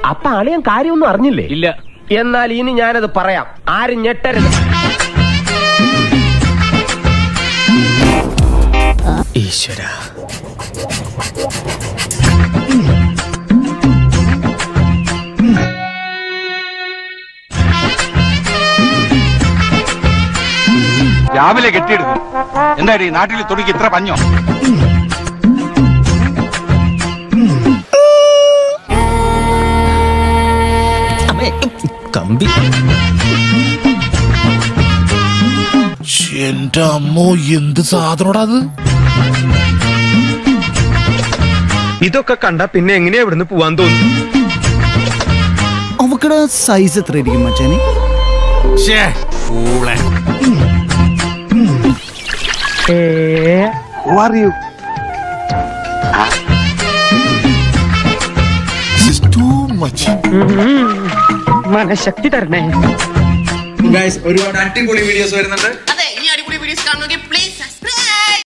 അപ്പൊ അളിയൻ കാര്യമൊന്നും അറിഞ്ഞില്ലേ ഇല്ല എന്നാൽ ഇനി ഞാനത് പറയാം ആരും ഞെട്ടരുത് ഈശ്വര രാവിലെ കെട്ടിയെടുക്കും എന്തായാലും ഈ നാട്ടിൽ തുണിക്ക് ഇത്ര പഞ്ഞോ കമ്പി എന്റെ അമ്മോ എന്ത് സാധനോടാ അത് ഇതൊക്കെ കണ്ട പിന്നെ എങ്ങനെയാ ഇവിടുന്ന് പോവാൻ തോന്നുന്നു അവക്കടെ സൈസ് എത്ര ഇരിക്കും മച്ചാനെ ശ്ശേ, ഊളെ. This is too much. മനഃശക്തി തരണേ ഗൈസ് ഒരുപാട് അടിപൊളി വീഡിയോസ് വരുന്നുണ്ട് അതെ ഇനി അടിപൊളി വീഡിയോസ് കാണണമെങ്കിൽ പ്ലീസ്